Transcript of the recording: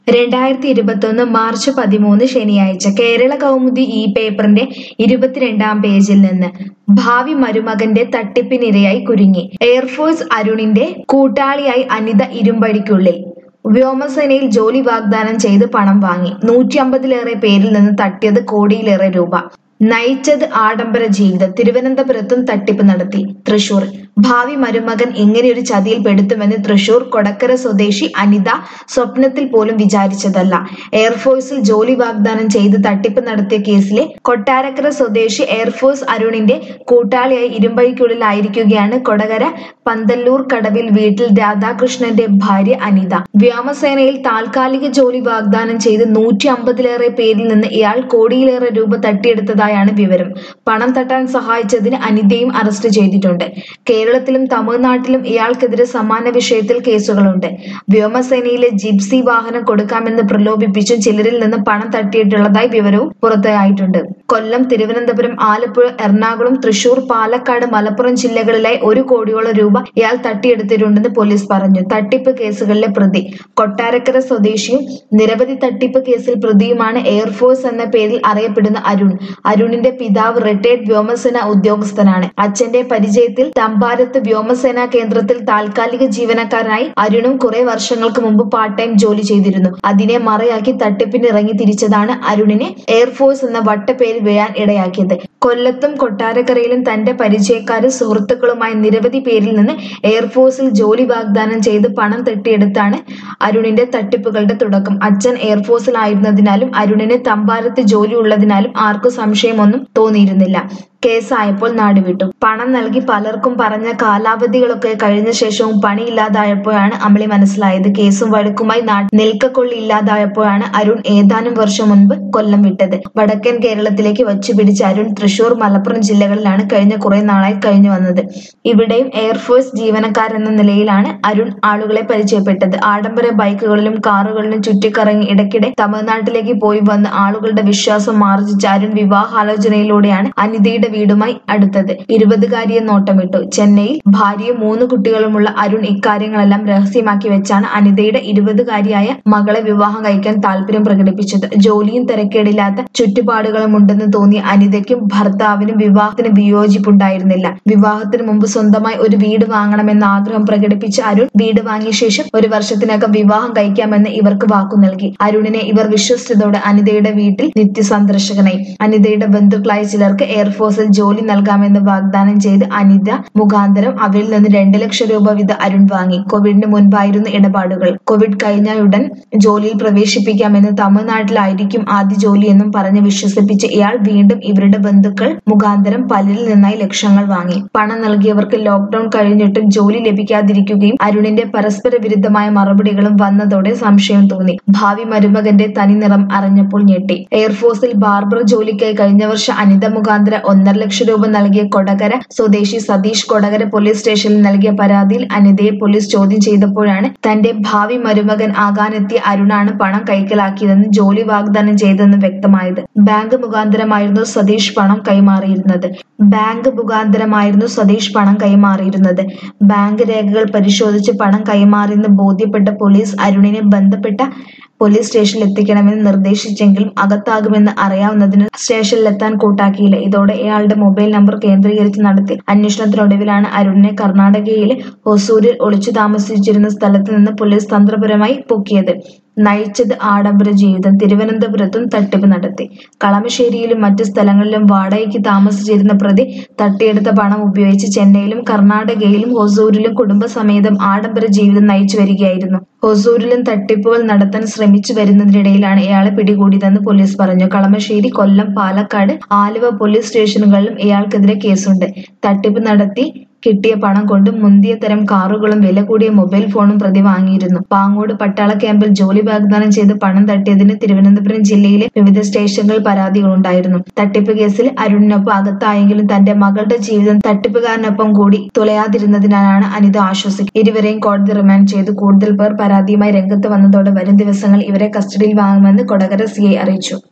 രണ്ടായിരത്തി ഇരുപത്തൊന്ന് മാർച്ച് പതിമൂന്ന് ശനിയാഴ്ച കേരള കൗമുദി ഈ പേപ്പറിന്റെ ഇരുപത്തിരണ്ടാം പേജിൽ നിന്ന് ഭാവി മരുമകന്റെ തട്ടിപ്പിനിരയായി കുരുങ്ങി എയർഫോഴ്സ് അരുണിന്റെ കൂട്ടാളിയായി അനിത ഇരുമ്പടിക്കുള്ളിൽ വ്യോമസേനയിൽ ജോലി വാഗ്ദാനം ചെയ്ത് പണം വാങ്ങി നൂറ്റി അമ്പതിലേറെ പേരിൽ നിന്ന് തട്ടിയത് കോടിയിലേറെ രൂപ നയിച്ചത് ആഡംബര ജീവിതം തിരുവനന്തപുരത്തും തട്ടിപ്പ് നടത്തി തൃശൂർ ഭാവി മരുമകൻ ഇങ്ങനെയൊരു ചതിയിൽ പെടുത്തുമെന്ന് തൃശൂർ കൊടക്കര സ്വദേശി അനിത സ്വപ്നത്തിൽ പോലും വിചാരിച്ചതല്ല എയർഫോഴ്സിൽ ജോലി വാഗ്ദാനം ചെയ്ത് തട്ടിപ്പ് നടത്തിയ കേസിലെ കൊട്ടാരക്കര സ്വദേശി എയർഫോഴ്സ് അരുണിന്റെ കൂട്ടാളിയായി ഇരുമ്പഴിക്കുള്ളിലായിരിക്കുകയാണ് കൊടകര പന്തല്ലൂർ കടവിൽ വീട്ടിൽ രാധാകൃഷ്ണന്റെ ഭാര്യ അനിത വ്യോമസേനയിൽ താൽക്കാലിക ജോലി വാഗ്ദാനം ചെയ്ത് നൂറ്റി അമ്പതിലേറെ പേരിൽ നിന്ന് ഇയാൾ കോടിയിലേറെ രൂപ തട്ടിയെടുത്തതായാണ് വിവരം പണം തട്ടാൻ സഹായിച്ചതിന് അനിതയും അറസ്റ്റ് ചെയ്തിട്ടുണ്ട് കേരളത്തിലും തമിഴ്നാട്ടിലും ഇയാൾക്കെതിരെ സമാന വിഷയത്തിൽ കേസുകളുണ്ട് വ്യോമസേനയിലെ ജിപ്സി വാഹനം കൊടുക്കാമെന്ന് പ്രലോഭിപ്പിച്ചും ചിലരിൽ നിന്ന് പണം തട്ടിയിട്ടുള്ളതായി വിവരവും പുറത്തായിട്ടുണ്ട് കൊല്ലം തിരുവനന്തപുരം ആലപ്പുഴ എറണാകുളം തൃശൂർ പാലക്കാട് മലപ്പുറം ജില്ലകളിലായി ഒരു കോടിയോളം രൂപ ഇയാൾ തട്ടിയെടുത്തിട്ടുണ്ടെന്ന് പോലീസ് പറഞ്ഞു തട്ടിപ്പ് കേസുകളിലെ പ്രതി കൊട്ടാരക്കര സ്വദേശിയും നിരവധി തട്ടിപ്പ് കേസിൽ പ്രതിയുമാണ് എയർഫോഴ്സ് എന്ന പേരിൽ അറിയപ്പെടുന്ന അരുൺ അരുണിന്റെ പിതാവ് റിട്ടയർഡ് വ്യോമസേന ഉദ്യോഗസ്ഥനാണ് അച്ഛന്റെ പരിചയത്തിൽ തമ്പാരത്ത് വ്യോമസേനാ കേന്ദ്രത്തിൽ താൽക്കാലിക ജീവനക്കാരനായി അരുണും കുറെ വർഷങ്ങൾക്ക് മുമ്പ് പാർട്ട് ടൈം ജോലി ചെയ്തിരുന്നു അതിനെ മറയാക്കി തട്ടിപ്പിന് ഇറങ്ങി തിരിച്ചതാണ് അരുണിനെ എയർഫോഴ്സ് എന്ന വട്ടപ്പേര് വീഴാൻ ഇടയാക്കിയത് കൊല്ലത്തും കൊട്ടാരക്കരയിലും തന്റെ പരിചയക്കാരും സുഹൃത്തുക്കളുമായി നിരവധി പേരിൽ നിന്ന് എയർഫോഴ്സിൽ ജോലി വാഗ്ദാനം ചെയ്ത് പണം തട്ടിയെടുത്താണ് അരുണിന്റെ തട്ടിപ്പുകളുടെ തുടക്കം അച്ഛൻ എയർഫോഴ്സിലായിരുന്നതിനാലും അരുണിന് തമ്പാരത്ത് ജോലി ഉള്ളതിനാലും ആർക്കും സംശയമൊന്നും തോന്നിയിരുന്നില്ല കേസായപ്പോൾ നാടുവിട്ടു പണം നൽകി പലർക്കും പറഞ്ഞ കാലാവധികളൊക്കെ കഴിഞ്ഞ ശേഷവും പണിയില്ലാതായപ്പോഴാണ് അമളി മനസ്സിലായത് കേസും വഴക്കുമായി നാ നിൽക്കക്കൊള്ളി ഇല്ലാതായപ്പോഴാണ് അരുൺ ഏതാനും വർഷം മുൻപ് കൊല്ലം വിട്ടത് വടക്കൻ കേരളത്തിലേക്ക് വച്ചുപിടിച്ച അരുൺ തൃശൂർ മലപ്പുറം ജില്ലകളിലാണ് കഴിഞ്ഞ കുറെ നാളായി കഴിഞ്ഞു വന്നത് ഇവിടെയും എയർഫോഴ്സ് ജീവനക്കാരെന്ന നിലയിലാണ് അരുൺ ആളുകളെ പരിചയപ്പെട്ടത് ആഡംബര ബൈക്കുകളിലും കാറുകളിലും ചുറ്റിക്കറങ്ങി ഇടയ്ക്കിടെ തമിഴ്നാട്ടിലേക്ക് പോയി വന്ന് ആളുകളുടെ വിശ്വാസം ആർജിച്ച അരുൺ വിവാഹാലോചനയിലൂടെയാണ് അനിതയുടെ വീടുമായി അടുത്തത് ഇരുപതുകാരിയെ നോട്ടമിട്ടു ചെന്നൈയിൽ ഭാര്യയും മൂന്ന് കുട്ടികളുമുള്ള അരുൺ ഇക്കാര്യങ്ങളെല്ലാം രഹസ്യമാക്കി വെച്ചാണ് അനിതയുടെ ഇരുപതുകാരിയായ മകളെ വിവാഹം കഴിക്കാൻ താല്പര്യം പ്രകടിപ്പിച്ചത് ജോലിയും തിരക്കേടില്ലാത്ത ചുറ്റുപാടുകളും ഉണ്ടെന്ന് തോന്നിയ അനിതയ്ക്കും ഭർത്താവിനും വിവാഹത്തിന് വിയോജിപ്പുണ്ടായിരുന്നില്ല വിവാഹത്തിന് മുമ്പ് സ്വന്തമായി ഒരു വീട് വാങ്ങണമെന്ന ആഗ്രഹം പ്രകടിപ്പിച്ച അരുൺ വീട് വാങ്ങിയ ശേഷം ഒരു വർഷത്തിനകം വിവാഹം കഴിക്കാമെന്ന് ഇവർക്ക് വാക്കു നൽകി അരുണിനെ ഇവർ വിശ്വസിച്ചതോടെ അനിതയുടെ വീട്ടിൽ നിത്യസന്ദർശകനായി അനിതയുടെ ബന്ധുക്കളായ ചിലർക്ക് എയർഫോഴ്സിൽ ജോലി നൽകാമെന്ന് വാഗ്ദാനം ചെയ്ത് അനിത മുഖാന്തരം അവരിൽ നിന്ന് രണ്ട് ലക്ഷം രൂപ വീതം അരുൺ വാങ്ങി കോവിഡിന് മുൻപായിരുന്നു ഇടപാടുകൾ കോവിഡ് കഴിഞ്ഞയുടൻ ജോലിയിൽ പ്രവേശിപ്പിക്കാമെന്ന് തമിഴ്നാട്ടിലായിരിക്കും ആദ്യ ജോലിയെന്നും പറഞ്ഞ് വിശ്വസിപ്പിച്ച് ഇയാൾ വീണ്ടും ഇവരുടെ ബന്ധുക്കൾ മുഖാന്തരം പലരിൽ നിന്നായി ലക്ഷങ്ങൾ വാങ്ങി പണം നൽകിയവർക്ക് ലോക്ക്ഡൌൺ കഴിഞ്ഞിട്ടും ജോലി ലഭിക്കാതിരിക്കുകയും അരുണിന്റെ പരസ്പര വിരുദ്ധമായ മറുപടികളും വന്നതോടെ സംശയം തോന്നി ഭാവി മരുമകന്റെ തനിനിറം അറിഞ്ഞപ്പോൾ ഞെട്ടി എയർഫോഴ്സിൽ ബാർബർ ജോലിക്കായി കഴിഞ്ഞ വർഷം അനിത മുഖാന്തരം ഒന്നര ലക്ഷം രൂപ നൽകിയ കൊടകര സ്വദേശി സതീഷ് കൊടകര പോലീസ് സ്റ്റേഷനിൽ നൽകിയ പരാതിയിൽ അനിതയെ പോലീസ് ചോദ്യം ചെയ്തപ്പോഴാണ് തന്റെ ഭാവി മരുമകൻ ആകാനെത്തിയ അരുണാണ് പണം കൈക്കലാക്കിയതെന്ന് ജോലി വാഗ്ദാനം ചെയ്തതെന്ന് വ്യക്തമായത് ബാങ്ക് മുഖാന്തരമായിരുന്നു സതീഷ് പണം കൈമാറിയിരുന്നത് ബാങ്ക് മുഖാന്തരമായിരുന്നു സതീഷ് പണം കൈമാറിയിരുന്നത് ബാങ്ക് രേഖകൾ പരിശോധിച്ച് പണം കൈമാറിയെന്ന് ബോധ്യപ്പെട്ട പോലീസ് അരുണിനെ ബന്ധപ്പെട്ട പോലീസ് സ്റ്റേഷനിൽ എത്തിക്കണമെന്ന് നിർദ്ദേശിച്ചെങ്കിലും അകത്താകുമെന്ന് അറിയാവുന്നതിന് സ്റ്റേഷനിലെത്താൻ കൂട്ടാക്കിയില്ല ഇതോടെ ഇയാളുടെ മൊബൈൽ നമ്പർ കേന്ദ്രീകരിച്ച് നടത്തിയ അന്വേഷണത്തിനൊടുവിലാണ് അരുണിനെ കർണാടകയിലെ ഹൊസൂരിൽ ഒളിച്ചു താമസിച്ചിരുന്ന സ്ഥലത്ത് നിന്ന് പോലീസ് തന്ത്രപരമായി പൊക്കിയത് നയിച്ചത് ആഡംബര ജീവിതം തിരുവനന്തപുരത്തും തട്ടിപ്പ് നടത്തി കളമശ്ശേരിയിലും മറ്റു സ്ഥലങ്ങളിലും വാടകയ്ക്ക് താമസിച്ചിരുന്ന പ്രതി തട്ടിയെടുത്ത പണം ഉപയോഗിച്ച് ചെന്നൈയിലും കർണാടകയിലും ഹൊസൂരിലും കുടുംബസമേതം ആഡംബര ജീവിതം നയിച്ചു വരികയായിരുന്നു ഹൊസൂരിലും തട്ടിപ്പുകൾ നടത്താൻ ശ്രമിച്ചു വരുന്നതിനിടയിലാണ് ഇയാളെ പിടികൂടിയതെന്ന് പോലീസ് പറഞ്ഞു കളമശ്ശേരി കൊല്ലം പാലക്കാട് ആലുവ പോലീസ് സ്റ്റേഷനുകളിലും ഇയാൾക്കെതിരെ കേസുണ്ട് തട്ടിപ്പ് നടത്തി കിട്ടിയ പണം കൊണ്ട് മുന്തിയ തരം കാറുകളും വില കൂടിയ മൊബൈൽ ഫോണും പ്രതി വാങ്ങിയിരുന്നു പാങ്ങോട് പട്ടാള ക്യാമ്പിൽ ജോലി വാഗ്ദാനം ചെയ്ത് പണം തട്ടിയതിന് തിരുവനന്തപുരം ജില്ലയിലെ വിവിധ സ്റ്റേഷനുകളിൽ പരാതികളുണ്ടായിരുന്നു തട്ടിപ്പ് കേസിൽ അരുണിനൊപ്പം അകത്തായെങ്കിലും തന്റെ മകളുടെ ജീവിതം തട്ടിപ്പുകാരനൊപ്പം കൂടി തുലയാതിരുന്നതിനാലാണ് അനിത ആശ്വസിക്കുന്നത് ഇരുവരെയും കോടതി റിമാൻഡ് ചെയ്തു കൂടുതൽ പേർ പരാതിയുമായി രംഗത്ത് വന്നതോടെ വരും ദിവസങ്ങളിൽ ഇവരെ കസ്റ്റഡിയിൽ വാങ്ങുമെന്ന് കൊടകര സിഐ അറിയിച്ചു